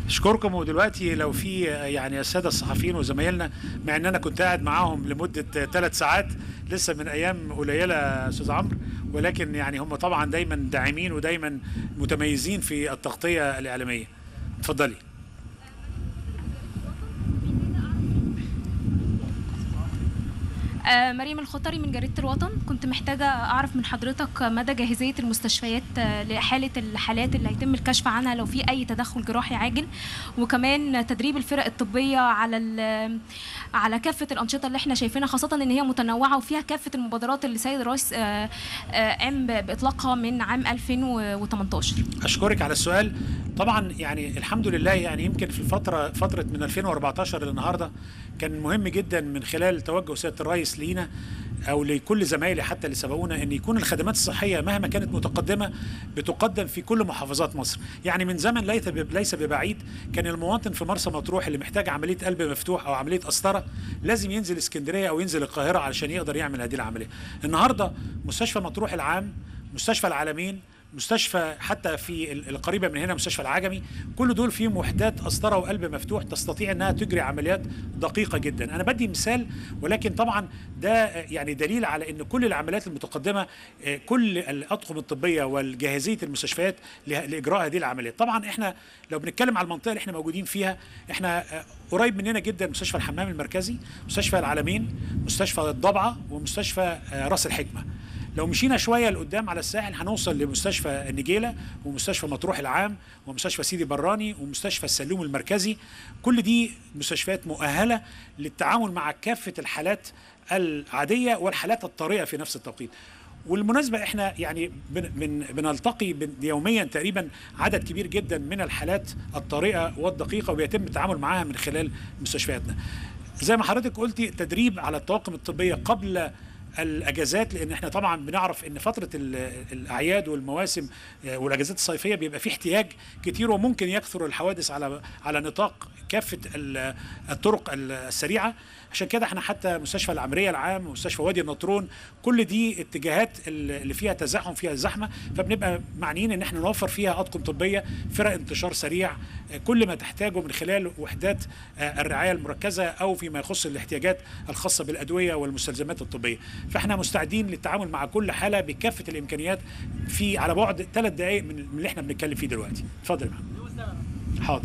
اشكركم ودلوقتي لو في يعني الساده الصحفيين وزمايلنا مع ان انا كنت قاعد معاهم لمده ثلاث ساعات لسه من ايام قليله يا استاذ عمرو ولكن يعني هم طبعا دايما داعمين ودايما متميزين في التغطيه الاعلاميه اتفضلي آه، مريم الخطري من جريدة الوطن كنت محتاجة أعرف من حضرتك مدى جاهزية المستشفيات آه، لحالة الحالات اللي هيتم الكشف عنها لو في أي تدخل جراحي عاجل وكمان تدريب الفرق الطبية على ال- على كافة الأنشطة اللي احنا شايفينها خاصة إن هي متنوعة وفيها كافة المبادرات اللي سيد الرئيس آه، آه، قام ب- بإطلاقها من عام 2018 اشكرك على السؤال طبعا يعني الحمد لله يعني يمكن في الفتره فتره من 2014 للنهارده كان مهم جدا من خلال توجه سياده الرئيس لينا او لكل زمايلي حتى اللي سبقونا ان يكون الخدمات الصحيه مهما كانت متقدمه بتقدم في كل محافظات مصر يعني من زمن ليس ليس ببعيد كان المواطن في مرسى مطروح اللي محتاج عمليه قلب مفتوح او عمليه قسطره لازم ينزل اسكندريه او ينزل القاهره علشان يقدر يعمل هذه العمليه النهارده مستشفى مطروح العام مستشفى العالمين مستشفى حتى في ال- القريبه من هنا مستشفى العجمي كل دول فيهم وحدات قسطره وقلب مفتوح تستطيع انها تجري عمليات دقيقه جدا انا بدي مثال ولكن طبعا ده آه، يعني دليل على ان كل العمليات المتقدمه آه، كل الاطقم الطبيه والجاهزيه المستشفيات له- لاجراء هذه العمليات طبعا احنا لو بنتكلم على المنطقه اللي احنا موجودين فيها احنا آه، قريب مننا جدا مستشفى الحمام المركزي مستشفى العالمين مستشفى الضبعه ومستشفى آه، راس الحكمه لو مشينا شويه لقدام على الساحل هنوصل لمستشفى النجيله ومستشفى مطروح العام ومستشفى سيدي براني ومستشفى السلوم المركزي كل دي مستشفيات مؤهله للتعامل مع كافه الحالات العاديه والحالات الطارئه في نفس التوقيت والمناسبة احنا يعني بن بن بنلتقي بن- يوميا تقريبا عدد كبير جدا من الحالات الطارئة والدقيقة وبيتم التعامل معها من خلال مستشفياتنا. زي ما حضرتك قلتي تدريب على الطواقم الطبية قبل الاجازات لان احنا طبعا بنعرف ان فتره ال- الاعياد والمواسم آه، والاجازات الصيفيه بيبقى في احتياج كتير وممكن يكثر الحوادث على على نطاق كافه ال- الطرق السريعه عشان كده احنا حتى مستشفى العمريه العام ومستشفى وادي النطرون كل دي اتجاهات اللي فيها تزاحم فيها زحمه فبنبقى معنيين ان احنا نوفر فيها اطقم طبيه فرق انتشار سريع آه، كل ما تحتاجه من خلال وحدات آه، الرعايه المركزه او فيما يخص الاحتياجات الخاصه بالادويه والمستلزمات الطبيه فاحنا مستعدين للتعامل مع كل حاله بكافه الامكانيات في على بعد ثلاث دقائق من من اللي احنا بنتكلم فيه دلوقتي اتفضل يا محمد حاضر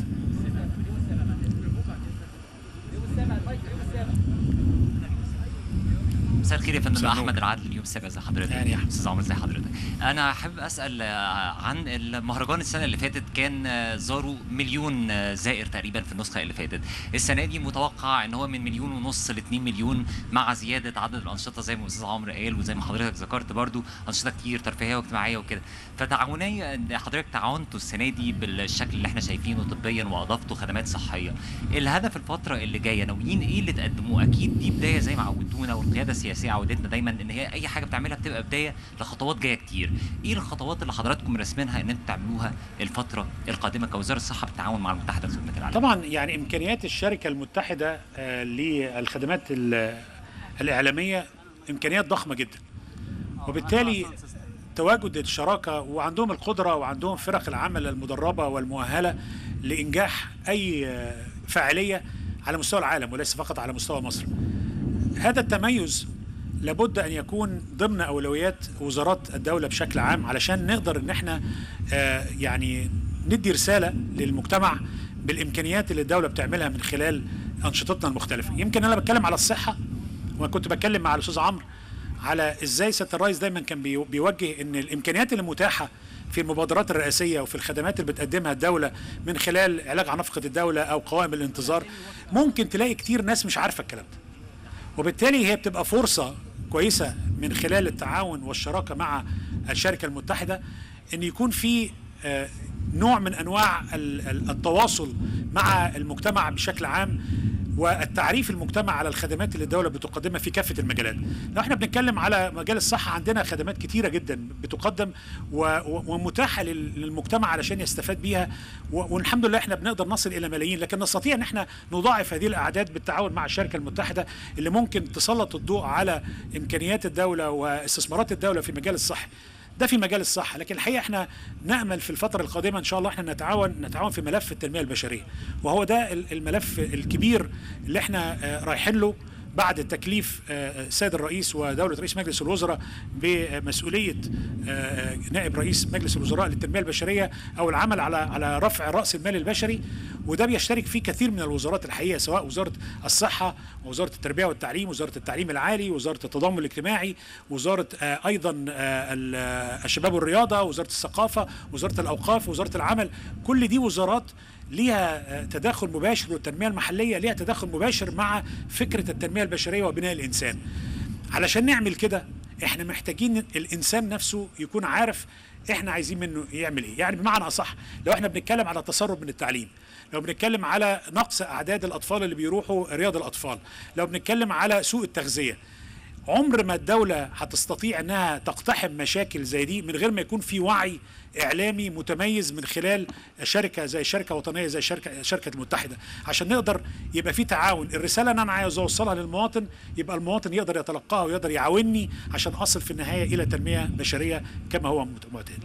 مساء الخير يا فندم مساء احمد العدل اليوم السابع زي حضرتك يعني يا أحمد. استاذ عمر زي حضرتك انا حابب اسال آه، عن المهرجان السنه اللي فاتت كان آه، زاروا مليون آه، زائر تقريبا في النسخه اللي فاتت السنه دي متوقع ان هو من مليون ونص ل 2 مليون مع زياده عدد الانشطه زي ما الاستاذ عمرو قال وزي ما حضرتك ذكرت برضو انشطه كتير ترفيهيه واجتماعيه وكده فتعاونية إن حضرتك تعاونتوا السنه دي بالشكل اللي احنا شايفينه طبيا واضفتوا خدمات صحيه الهدف الفتره اللي جايه ناويين ايه اللي تقدموه اكيد دي بدايه زي ما عودتونا والقياده السياسيه عودتنا دايما ان هي اي حاجه بتعملها بتبقى بدايه لخطوات جايه كتير ايه الخطوات اللي حضراتكم راسمينها ان انتوا تعملوها الفتره القادمه كوزاره الصحه بالتعاون مع المتحده للخدمات العالميه طبعا يعني امكانيات الشركه المتحده آه، للخدمات ال- الاعلاميه امكانيات ضخمه جدا وبالتالي تواجد الشراكه وعندهم القدره وعندهم فرق العمل المدربه والمؤهله لانجاح اي آه، فاعليه على مستوى العالم وليس فقط على مستوى مصر. هذا التميز لابد ان يكون ضمن اولويات وزارات الدوله بشكل عام علشان نقدر ان احنا آه، يعني ندي رساله للمجتمع بالامكانيات اللي الدوله بتعملها من خلال انشطتنا المختلفه يمكن انا بتكلم على الصحه وكنت بتكلم مع الاستاذ عمرو على ازاي سياده الرئيس دايما كان بي- بيوجه ان الامكانيات اللي متاحه في المبادرات الرئاسيه وفي الخدمات اللي بتقدمها الدوله من خلال علاج عن نفقه الدوله او قوائم الانتظار ممكن تلاقي كتير ناس مش عارفه الكلام ده وبالتالي هي بتبقى فرصة كويسة من خلال التعاون والشراكة مع الشركة المتحدة ان يكون في آه، نوع من انواع ال- ال- التواصل مع المجتمع بشكل عام والتعريف المجتمع على الخدمات اللي الدوله بتقدمها في كافه المجالات. لو احنا بنتكلم على مجال الصحه عندنا خدمات كتيره جدا بتقدم و- و- ومتاحه لل- للمجتمع علشان يستفاد بيها و- والحمد لله احنا بنقدر نصل الى ملايين لكن نستطيع ان احنا نضاعف هذه الاعداد بالتعاون مع الشركه المتحده اللي ممكن تسلط الضوء على امكانيات الدوله واستثمارات الدوله في المجال الصحي. ده في مجال الصحه لكن الحقيقه احنا نامل في الفتره القادمه ان شاء الله احنا نتعاون نتعاون في ملف التنميه البشريه وهو ده ال- الملف الكبير اللي احنا آه، رايحين له بعد تكليف آه، السيد الرئيس ودولة رئيس مجلس الوزراء بمسؤولية آه، نائب رئيس مجلس الوزراء للتنمية البشرية أو العمل على على رفع رأس المال البشري وده بيشترك فيه كثير من الوزارات الحقيقة سواء وزارة الصحة وزارة التربية والتعليم وزارة التعليم العالي وزارة التضامن الاجتماعي وزارة آه، أيضا آه، ال- آه، الشباب والرياضة وزارة الثقافة وزارة الأوقاف وزارة العمل كل دي وزارات ليها آه، تداخل مباشر والتنميه المحليه ليها تداخل مباشر مع فكره التنميه البشريه وبناء الانسان. علشان نعمل كده احنا محتاجين الانسان نفسه يكون عارف احنا عايزين منه يعمل ايه، يعني بمعنى اصح لو احنا بنتكلم على تسرب من التعليم، لو بنتكلم على نقص اعداد الاطفال اللي بيروحوا رياض الاطفال، لو بنتكلم على سوء التغذيه، عمر ما الدولة هتستطيع انها تقتحم مشاكل زي دي من غير ما يكون في وعي اعلامي متميز من خلال شركة زي شركة وطنية زي شركة شركة المتحدة عشان نقدر يبقى في تعاون الرسالة اللي انا عايز اوصلها للمواطن يبقى المواطن يقدر يتلقاها ويقدر يعاوني عشان اصل في النهاية الى تنمية بشرية كما هو معتاد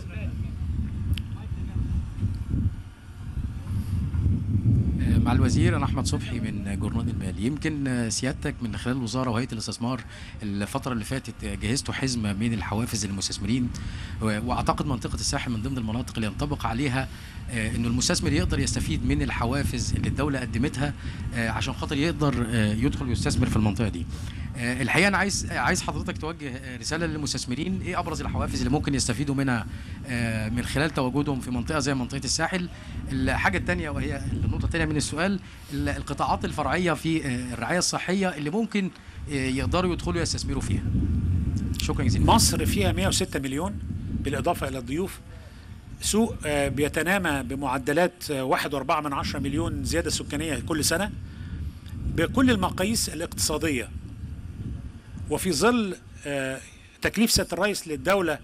مع الوزير انا احمد صبحي من جورنال المال يمكن سيادتك من خلال الوزاره وهيئه الاستثمار الفتره اللي فاتت جهزتوا حزمه من الحوافز للمستثمرين واعتقد منطقه الساحل من ضمن المناطق اللي ينطبق عليها انه المستثمر يقدر يستفيد من الحوافز اللي الدوله قدمتها عشان خاطر يقدر يدخل ويستثمر في المنطقه دي الحقيقه انا عايز عايز حضرتك توجه رساله للمستثمرين ايه ابرز الحوافز اللي ممكن يستفيدوا منها من خلال تواجدهم في منطقه زي منطقه الساحل الحاجه الثانيه وهي النقطه الثانيه من السؤال القطاعات الفرعيه في الرعايه الصحيه اللي ممكن يقدروا يدخلوا يستثمروا فيها شكرا جزيلا مصر فيها 106 مليون بالاضافه الى الضيوف سوق بيتنامى بمعدلات 1.4 من 10 مليون زياده سكانيه كل سنه بكل المقاييس الاقتصاديه وفي ظل تكليف سياده الرئيس للدوله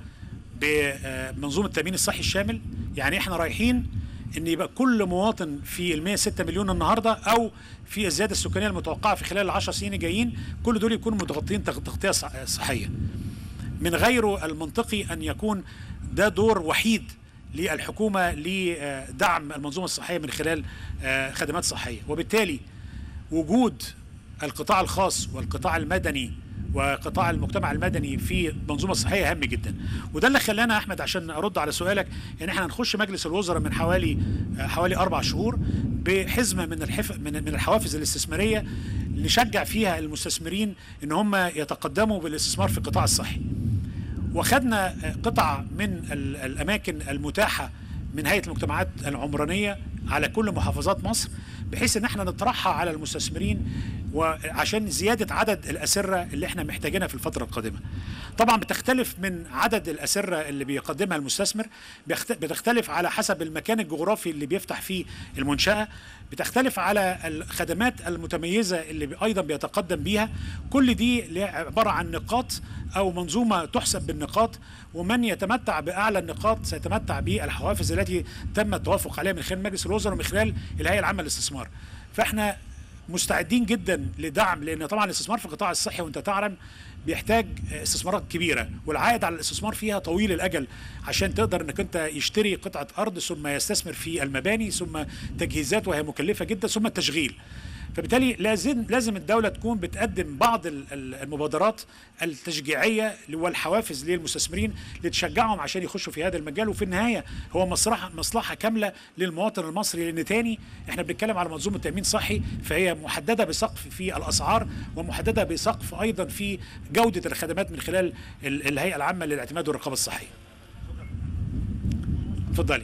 بمنظومه التامين الصحي الشامل يعني احنا رايحين ان يبقى كل مواطن في ال 106 مليون النهارده او في الزياده السكانيه المتوقعه في خلال ال 10 سنين الجايين كل دول يكونوا متغطين تغطيه صحيه. من غيره المنطقي ان يكون ده دور وحيد للحكومه لدعم المنظومه الصحيه من خلال خدمات صحيه وبالتالي وجود القطاع الخاص والقطاع المدني وقطاع المجتمع المدني في المنظومه الصحيه هام جدا وده اللي خلانا احمد عشان ارد على سؤالك ان احنا هنخش مجلس الوزراء من حوالي حوالي اربع شهور بحزمه من الحف من من الحوافز الاستثماريه نشجع فيها المستثمرين ان هم يتقدموا بالاستثمار في القطاع الصحي وخدنا قطع من الاماكن المتاحه من هيئه المجتمعات العمرانيه على كل محافظات مصر بحيث ان احنا نطرحها على المستثمرين وعشان زياده عدد الاسره اللي احنا محتاجينها في الفتره القادمه. طبعا بتختلف من عدد الاسره اللي بيقدمها المستثمر بتختلف على حسب المكان الجغرافي اللي بيفتح فيه المنشاه بتختلف على الخدمات المتميزه اللي ايضا بيتقدم بيها كل دي عباره عن نقاط او منظومه تحسب بالنقاط ومن يتمتع باعلى النقاط سيتمتع بالحوافز التي تم التوافق عليها من خلال مجلس الوزراء ومن خلال الهيئه العامه للاستثمار فاحنا مستعدين جدا لدعم لان طبعا الاستثمار في القطاع الصحي وانت تعلم بيحتاج استثمارات كبيره والعائد على الاستثمار فيها طويل الاجل عشان تقدر انك انت يشتري قطعه ارض ثم يستثمر في المباني ثم تجهيزات وهي مكلفه جدا ثم التشغيل فبالتالي لازم لازم الدوله تكون بتقدم بعض المبادرات التشجيعيه والحوافز للمستثمرين لتشجعهم عشان يخشوا في هذا المجال وفي النهايه هو مصلحه مصلحه كامله للمواطن المصري لان تاني احنا بنتكلم على منظومه تامين صحي فهي محدده بسقف في الاسعار ومحدده بسقف ايضا في جوده الخدمات من خلال الهيئه العامه للاعتماد والرقابه الصحيه. اتفضلي.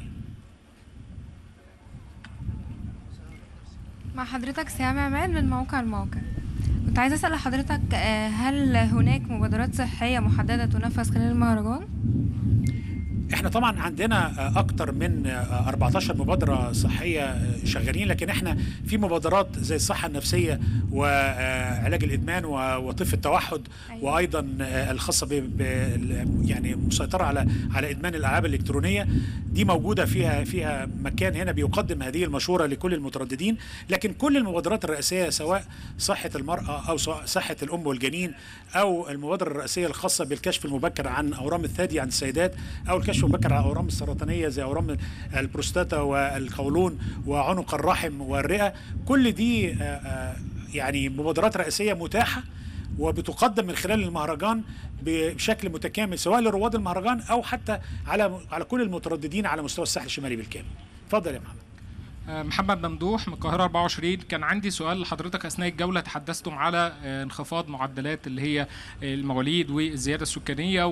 مع حضرتك سهام عماد من موقع الموقع كنت عايزة أسأل حضرتك هل هناك مبادرات صحية محددة تنفذ خلال المهرجان؟ احنا احنا طبعا عندنا آه، اكتر من آه، 14 مبادره صحيه آه، شغالين لكن احنا في مبادرات زي الصحه النفسيه وعلاج الادمان و- وطيف التوحد أيوة. وايضا آه، الخاصه ب ب- يعني مسيطره على على ادمان الالعاب الالكترونيه دي موجوده فيها فيها مكان هنا بيقدم هذه المشوره لكل المترددين لكن كل المبادرات الرئيسيه سواء صحه المراه او سواء صحه الام والجنين او المبادره الرئيسيه الخاصه بالكشف المبكر عن اورام الثدي عند السيدات او الكشف المبكر عن الاورام السرطانيه زي اورام البروستاتا والقولون وعنق الرحم والرئه كل دي آه، آه، يعني مبادرات رئيسيه متاحه وبتقدم من خلال المهرجان بشكل متكامل سواء لرواد المهرجان او حتى على على كل المترددين على مستوى الساحل الشمالي بالكامل. اتفضل يا محمد. آه، محمد ممدوح من القاهرة 24 كان عندي سؤال لحضرتك أثناء الجولة تحدثتم على آه، انخفاض معدلات اللي هي المواليد والزيادة السكانية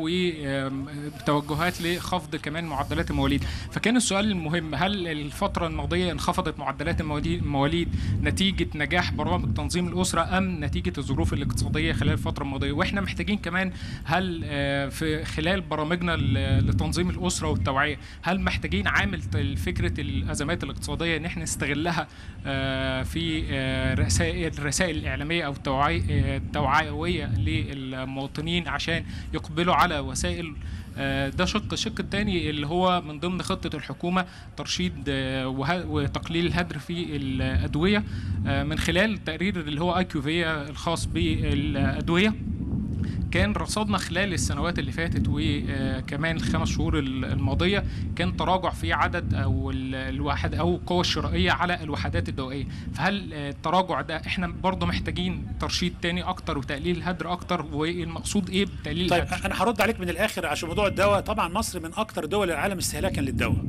وتوجهات لخفض كمان معدلات المواليد فكان السؤال المهم هل الفترة الماضية انخفضت معدلات المواليد المواليد نتيجة نجاح برامج تنظيم الأسرة أم نتيجة الظروف الاقتصادية خلال الفترة الماضية وإحنا محتاجين كمان هل آه، في خلال برامجنا ل- لتنظيم الأسرة والتوعية هل محتاجين عامل ت- فكرة الأزمات الاقتصادية إن إحنا نستغلها آه، في آه، رسائل الرسائل الإعلامية أو التوعي- آه، التوعوية للمواطنين عشان يقبلوا على وسائل آه، ده شق الشق الثاني اللي هو من ضمن خطة الحكومة ترشيد آه، وه- وتقليل الهدر في الأدوية آه، من خلال تقرير اللي هو اي كيوفيا الخاص بالأدوية كان رصدنا خلال السنوات اللي فاتت وكمان الخمس شهور الماضيه كان تراجع في عدد او ال- الواحد او القوه الشرائيه على الوحدات الدوائيه فهل آه، التراجع ده احنا برضه محتاجين ترشيد تاني اكتر وتقليل الهدر اكتر والمقصود ايه بتقليل طيب الهدر انا هرد عليك من الاخر عشان موضوع الدواء طبعا مصر من اكتر دول العالم استهلاكا للدواء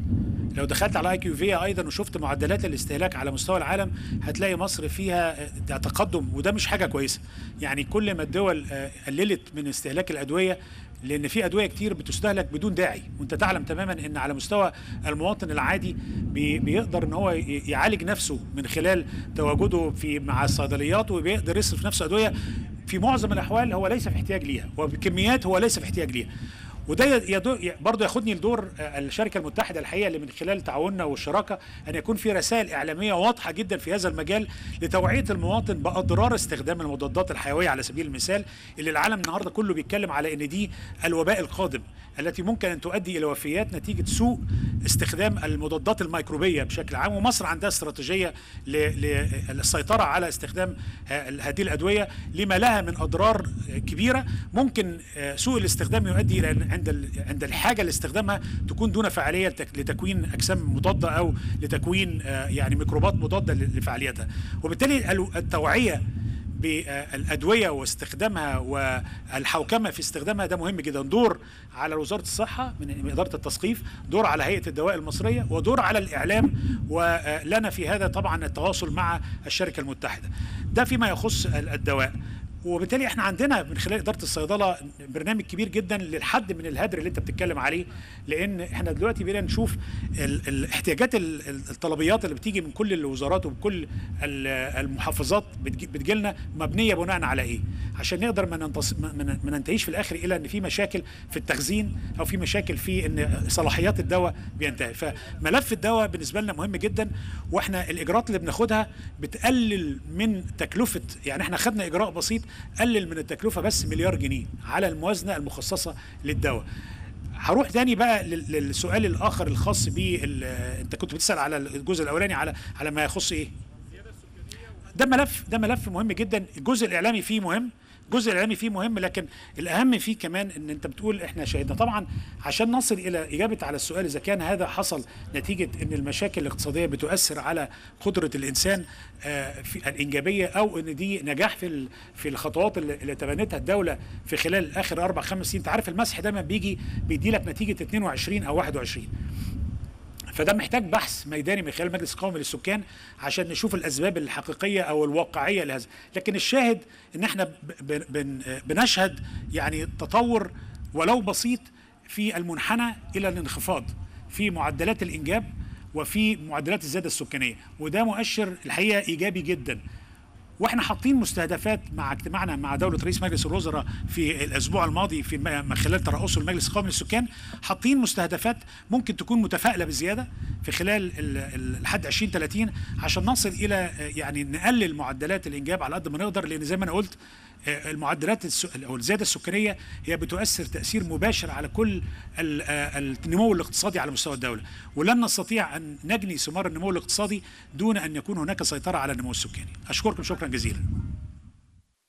لو دخلت على اي كيو في ايضا وشفت معدلات الاستهلاك على مستوى العالم هتلاقي مصر فيها آه، تقدم وده مش حاجه كويسه يعني كل ما الدول آه، قللت من استهلاك الادويه لان في ادويه كتير بتستهلك بدون داعي وانت تعلم تماما ان على مستوى المواطن العادي بي- بيقدر ان هو ي- يعالج نفسه من خلال تواجده في مع الصيدليات وبيقدر يصرف نفسه ادويه في معظم الاحوال هو ليس في احتياج ليها وبكميات هو ليس في احتياج ليها وده يدو برضه ياخدني لدور آه، الشركه المتحده الحقيقه اللي من خلال تعاوننا والشراكه ان يكون في رسائل اعلاميه واضحه جدا في هذا المجال لتوعيه المواطن باضرار استخدام المضادات الحيويه على سبيل المثال اللي العالم النهارده كله بيتكلم على ان دي الوباء القادم التي ممكن ان تؤدي الى وفيات نتيجه سوء استخدام المضادات الميكروبيه بشكل عام ومصر عندها استراتيجيه ل- للسيطره على استخدام ه- هذه الادويه لما لها من اضرار كبيره ممكن آه، سوء الاستخدام يؤدي الى أن عند ال- عند الحاجه لاستخدامها تكون دون فعاليه لتك- لتكوين اجسام مضاده او لتكوين آه، يعني ميكروبات مضاده ل- لفعاليتها وبالتالي ال- التوعيه بالادويه واستخدامها والحوكمه في استخدامها ده مهم جدا دور على وزاره الصحه من اداره التثقيف دور على هيئه الدواء المصريه ودور على الاعلام ولنا في هذا طبعا التواصل مع الشركه المتحده ده فيما يخص ال- الدواء وبالتالي احنا عندنا من خلال اداره الصيدله برنامج كبير جدا للحد من الهدر اللي انت بتتكلم عليه لان احنا دلوقتي بقينا نشوف ال- الاحتياجات ال- ال- الطلبيات اللي بتيجي من كل الوزارات وبكل ال- المحافظات بتجي- بتجيلنا مبنيه بناء على ايه عشان نقدر ما ننتص... ما- ما ما ننتهيش في الاخر الى ان في مشاكل في التخزين او في مشاكل في ان صلاحيات الدواء بينتهي فملف الدواء بالنسبه لنا مهم جدا واحنا الاجراءات اللي بناخدها بتقلل من تكلفه يعني احنا خدنا اجراء بسيط قلل من التكلفه بس مليار جنيه على الموازنه المخصصه للدواء هروح تاني بقى لل- للسؤال الاخر الخاص بال انت كنت بتسال على الجزء الاولاني على على ما يخص ايه ده ملف ده ملف مهم جدا الجزء الاعلامي فيه مهم الجزء الاعلامي فيه مهم لكن الاهم فيه كمان ان انت بتقول احنا شاهدنا طبعا عشان نصل الى اجابه على السؤال اذا كان هذا حصل نتيجه ان المشاكل الاقتصاديه بتؤثر على قدره الانسان آه، في الانجابيه او ان دي نجاح في ال- في الخطوات اللي اللي تبنتها الدوله في خلال اخر اربع خمس سنين انت عارف المسح دايما بيجي بيدي لك نتيجه 22 او 21 فده محتاج بحث ميداني من خلال المجلس القومي للسكان عشان نشوف الاسباب الحقيقيه او الواقعيه لهذا لكن الشاهد ان احنا ب- ب- بن- بنشهد يعني تطور ولو بسيط في المنحنى الى الانخفاض في معدلات الانجاب وفي معدلات الزياده السكانيه وده مؤشر الحقيقه ايجابي جدا واحنا حاطين مستهدفات مع اجتماعنا مع دوله رئيس مجلس الوزراء في الاسبوع الماضي في م- خلال ترأسه المجلس القومي للسكان حاطين مستهدفات ممكن تكون متفائله بزياده في خلال ال- ال- لحد 2030 عشان نصل الى آه، يعني نقلل معدلات الانجاب على قد ما نقدر لان زي ما انا قلت آه، المعدلات الس- او الزياده السكانيه هي بتؤثر تاثير مباشر على كل ال- آه، النمو الاقتصادي على مستوى الدوله ولن نستطيع ان نجني ثمار النمو الاقتصادي دون ان يكون هناك سيطره على النمو السكاني اشكركم شكرا جزيلا